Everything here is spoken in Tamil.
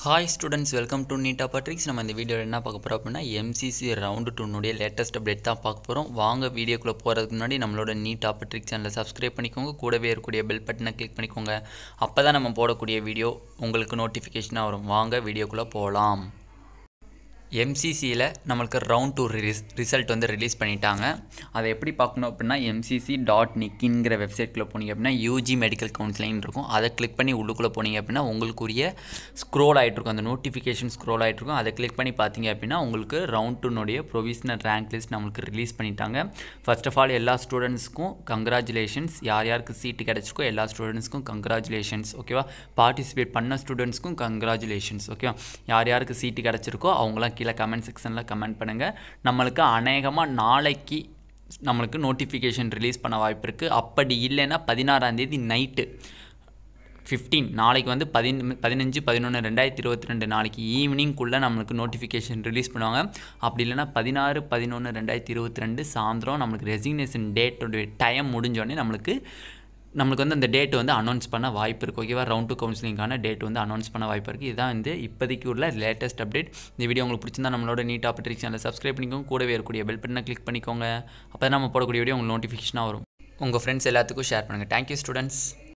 ஹாய் ஸ்டூடெண்ட்ஸ் வெல்கம் டு நீட்டா பட்ரிக்ஸ் நம்ம இந்த வீடியோவில் என்ன பார்க்க போகிறோம் அப்படின்னா எம்சிசி ரவுண்டு டூனுடைய லேட்டஸ்ட் அப்டேட் தான் பார்க்க போகிறோம் வாங்க வீடியோக்குள்ளே போகிறதுக்கு முன்னாடி நம்மளோட நீட்டா பட்ரிக் சேனலை சப்ஸ்கிரைப் பண்ணிக்கோங்க கூடவே இருக்கக்கூடிய பெல் பட்டனை கிளிக் பண்ணிக்கோங்க அப்போ தான் நம்ம போடக்கூடிய வீடியோ உங்களுக்கு நோட்டிஃபிகேஷனாக வரும் வாங்க வீடியோக்குள்ளே போகலாம் எம்சிசியில் நம்மளுக்கு ரவுண்ட் டூ ரிலீஸ் ரிசல்ட் வந்து ரிலீஸ் பண்ணிட்டாங்க அதை எப்படி பார்க்கணும் அப்படின்னா எம்சிசி டாட் நிக்கிங்கிற வெப்சைட்குள்ளே போனீங்க அப்படின்னா யூஜி மெடிக்கல் கவுன்சிலிங் இருக்கும் அதை கிளிக் பண்ணி உள்ளுக்குள்ளே போனீங்க அப்படின்னா உங்களுக்குரிய ஸ்க்ரோல் ஆகிட்ருக்கும் அந்த நோட்டிஃபிகேஷன் ஸ்க்ரோல் ஆகிட்ருக்கும் அதை கிளிக் பண்ணி பார்த்தீங்க அப்படின்னா உங்களுக்கு ரவுண்ட் டூனுடைய ப்ரொவிஷனல் ரேங்க் லிஸ்ட் நம்மளுக்கு ரிலீஸ் பண்ணிட்டாங்க ஃபர்ஸ்ட் ஆஃப் ஆல் எல்லா ஸ்டூடெண்ட்ஸ்க்கும் கங்க்ராச்சுலேஷன்ஸ் யார் யாருக்கு சீட்டு கிடச்சிருக்கோ எல்லா ஸ்டூடெண்ட்ஸ்க்கும் கங்க்ராச்சுலேஷன்ஸ் ஓகேவா பார்ட்டிசிபேட் பண்ண ஸ்டூடெண்ட்ஸ்க்கும் கங்க்ராச்சுலேஷன்ஸ் ஓகேவா யார் யாருக்கு சீட்டு கிடச்சிருக்கோ அவங்களாம் கீழே கமெண்ட் செக்ஷனில் கமெண்ட் பண்ணுங்கள் நம்மளுக்கு அநேகமாக நாளைக்கு நம்மளுக்கு நோட்டிஃபிகேஷன் ரிலீஸ் பண்ண வாய்ப்பு இருக்குது அப்படி இல்லைன்னா பதினாறாந்தேதி நைட்டு ஃபிஃப்டீன் நாளைக்கு வந்து பதின் பதினஞ்சு பதினொன்று ரெண்டாயிரத்தி இருபத்தி ரெண்டு நாளைக்கு ஈவினிங்குள்ளே நம்மளுக்கு நோட்டிஃபிகேஷன் ரிலீஸ் பண்ணுவாங்க அப்படி இல்லைன்னா பதினாறு பதினொன்று ரெண்டாயிரத்தி இருபத்தி ரெண்டு சாயந்தரம் நம்மளுக்கு ரெசிக்னேஷன் டேட்டோடைய டைம் முடிஞ்சோடனே நம்மளுக்கு நம்மளுக்கு வந்து அந்த டேட் வந்து அனௌன்ஸ் பண்ண வாய்ப்பு இருக்குது ஓகேவா ரவுண்ட் டூ கவுன்சிலிங்கான டேட் வந்து அனௌன்ஸ் பண்ண வாய்ப்பு இருக்குது இதுதான் வந்து இப்போதைக்கு உள்ள லேட்டஸ்ட் அப்டேட் இந்த வீடியோ உங்களுக்கு பிடிச்சிருந்தா நம்மளோட நீட் ஆப்பர்ட்ரிக் சேனலை சப்ஸ்கிரைப் பண்ணிக்கோங்க கூடவே இருக்கக்கூடிய பெல் பட்டனை கிளிக் பண்ணிக்கோங்க அப்போ நம்ம போடக்கூடிய வீடியோ உங்களுக்கு நோட்டிஃபிகேஷனாக வரும் உங்கள் ஃப்ரெண்ட்ஸ் எல்லாத்துக்கும் ஷேர் பண்ணுங்கள் தேங்க்யூ ஸ்டூடெண்ட்ஸ்